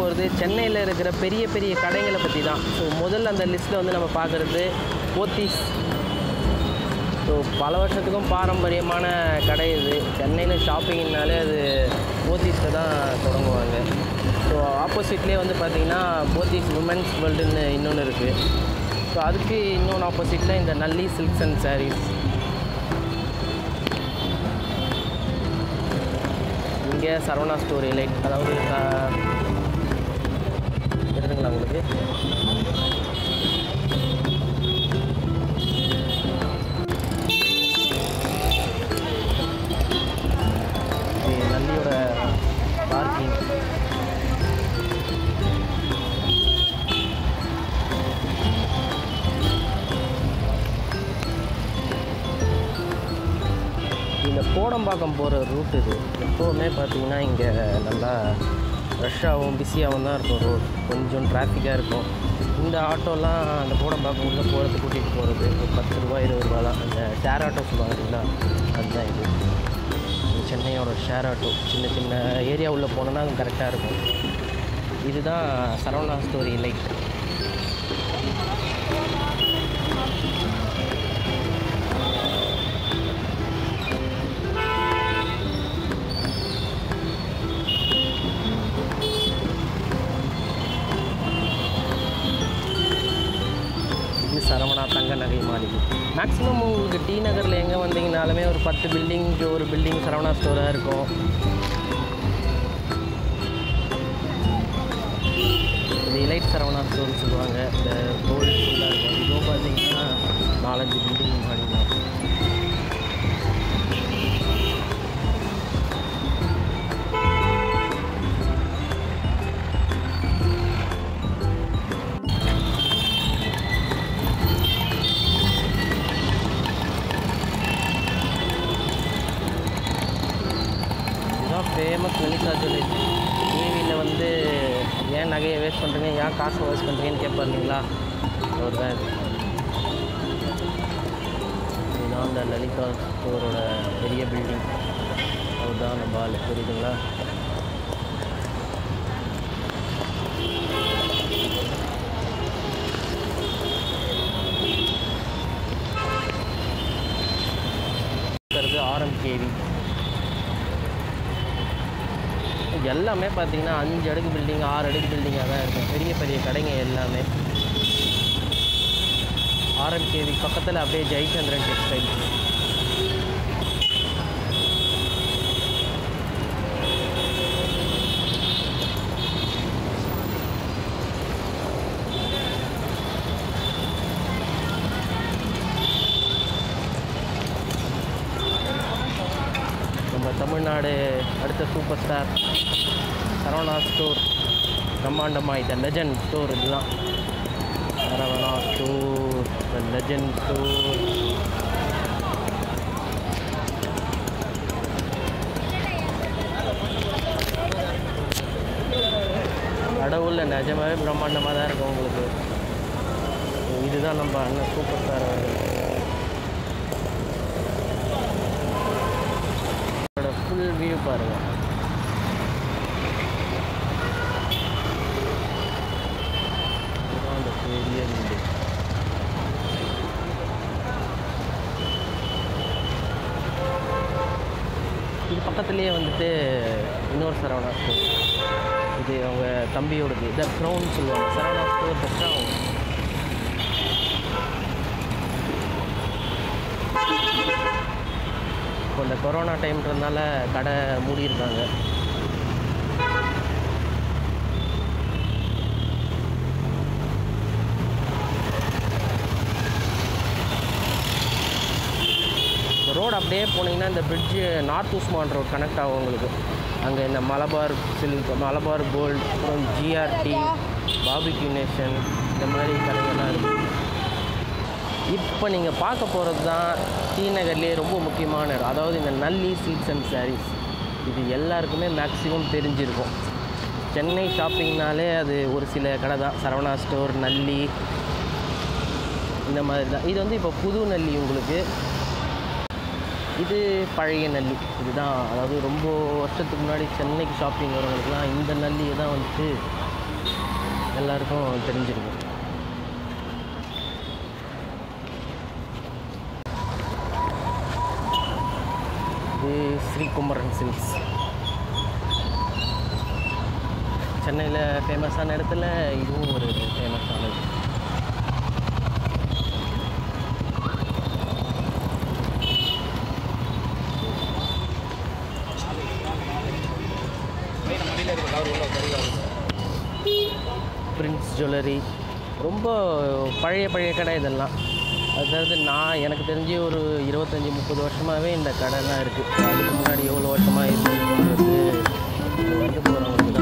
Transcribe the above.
போகிறது சென்னையில் இருக்கிற பெரிய பெரிய கடைகளை பற்றி தான் ஸோ முதல்ல அந்த லிஸ்ட்டில் வந்து நம்ம பார்க்குறது போத்தீஸ் ஸோ பல வருஷத்துக்கும் பாரம்பரியமான கடை இது சென்னையில் ஷாப்பிங்னாலே அது போத்தீஸில் தான் தொடங்குவாங்க ஸோ ஆப்போசிட்லேயே வந்து பார்த்திங்கன்னா போத்தீஸ் உமன்ஸ் வேர்ல்டுன்னு இன்னொன்று இருக்குது ஸோ அதுக்கு இன்னொன்று ஆப்போசிட்டில் இந்த நல்லி சில்க்ஸ் அண்ட் சாரீஸ் இங்கே சரவணா ஸ்டோரி லைட் அதாவது அஹ், தெரியுதுங்களா உங்களுக்கு இது நல்லியோட பார்க்கிங் இந்த கோடம்பாக்கம் போகிற ரூட் இது எப்போவுமே பார்த்தீங்கன்னா இங்கே நல்லா ரஷ்ஷாகவும் பிஸியாகவும் தான் இருக்கும் ரோட் கொஞ்சம் டிராஃபிக்காக இருக்கும் இந்த ஆட்டோலாம் அந்த கோடம்பாக்கம் உள்ளே போகிறது கூட்டிகிட்டு போகிறது ஒரு பத்து ரூபா இருபது ரூபா தான் அந்த ஷேர் ஆட்டோ சொல்லுவாங்க இல்லைங்களா அதுதான் இது இது சென்னையோட ஷேர் ஆட்டோ சின்ன சின்ன ஏரியா உள்ளே போனோன்னா அது கரெக்டாக இருக்கும் இதுதான் சரவணா ஸ்டோரி லைட் இது சரவணா தங்க நகை மாளிகை மேக்ஸிமம் உங்களுக்கு டி நகரில் எங்கே வந்தீங்கனாலுமே ஒரு பத்து பில்டிங்க்கு ஒரு பில்டிங் சரவணா ஸ்டோராக இருக்கும் இது இலைட் சரவணா ஸ்டோர்னு சொல்லுவாங்க இந்த கோல்டு ஃபுல்லாக இருக்கும் இதுவும் பார்த்தீங்கன்னா நாலஞ்சு பில்டிங் மாடி தான் இதுதான் ஃபேமஸ் லலிதா ஜுவல்லரி டிவியில் வந்து ஏன் நகையை வேஸ்ட் பண்ணுறீங்க ஏன் காசை வேஸ்ட் பண்ணுறீங்கன்னு கேட்பார் இல்லைங்களா அவர் தான் இது இதுதான் அந்த லலிதா ஸ்டோரோட பெரிய பில்டிங் அவர் தான் நம்ம ஆள் புரியுதுங்களா இருக்கிறது ஆர்எம்கேவி எல்லாமே பார்த்தீங்கன்னா அஞ்சு அடுக்கு பில்டிங் ஆறு அடுக்கு பில்டிங்காக தான் இருக்கும் பெரிய பெரிய கடைங்க எல்லாமே ஆர்எம்கேவி பக்கத்தில் அப்படியே ஜெயச்சந்திரன் டெக்ஸ்டைல் நம்ம தமிழ்நாடு அடுத்த சூப்பர் ஸ்டார் சரவணா ஸ்டோர் பிரம்மாண்டமாக த லெஜண்ட் ஸ்டோர் இதுதான் Saravana store the legend store கடவுளில் நிஜமாவே பிரம்மாண்டமாக தான் இருக்கும் உங்களுக்கு இதுதான் நம்ம அண்ணன் சூப்பர் ஸ்டார் அவரோட ஃபுல் வியூ பாருங்கள் இதுதான் அந்த பெரிய வீடு இது பக்கத்துலேயே வந்துட்டு இன்னொரு சரவணா ஸ்டோர் இது அவங்க தம்பியோடது த க்ரௌன் சொல்லுவாங்க சரவணா ஸ்டோர் த க்ரௌன் இப்போ இந்த கொரோனா டைம்ன்றதுனால கடை மூடியிருக்காங்க ரோடு அப்படியே போனீங்கன்னா இந்த bridge north Usman road connect ஆகும் உங்களுக்கு அங்கே இந்த மலபார் சில்க் மலபார் கோல்ட் அப்புறம் ஜிஆர்டி பாபிக்யூ நேஷன் இந்த மாதிரி கடைகள்லாம் இருக்குது இப்போ நீங்கள் பார்க்க போகிறது தான் டி நகர்லேயே ரொம்ப முக்கியமான இடம் அதாவது இந்த நல்லி சில்க்ஸ் அண்ட் சாரீஸ் இது எல்லாருக்குமே மேக்ஸிமம் தெரிஞ்சிருக்கும் சென்னை ஷாப்பிங்னாலே அது ஒரு சில கடை தான் சரவணா ஸ்டோர் நல்லி இந்த மாதிரி தான் இது வந்து இப்போ புது நல்லி உங்களுக்கு இது பழைய நல்லி இதுதான் அதாவது ரொம்ப வருஷத்துக்கு முன்னாடி சென்னைக்கு ஷாப்பிங் வரவங்களுக்குலாம் இந்த நல்லியை தான் வந்துட்டு எல்லாருக்கும் தெரிஞ்சிருக்கும் இது ஸ்ரீகுமரன் சில்க்ஸ் சென்னையில் ஃபேமஸான இடத்துல இதுவும் ஒரு ஃபேமஸானது பிரின்ஸ் ஜுவல்லரி ரொம்ப பழைய பழைய கடை இதெல்லாம் அதாவது நான் எனக்கு தெரிஞ்சு ஒரு இருபத்தஞ்சி முப்பது வருஷமாகவே இந்த கடைலாம் இருக்குது அதுக்கு முன்னாடி எவ்வளோ வருஷமாக இருந்தது வந்து போகிறவங்களுக்கு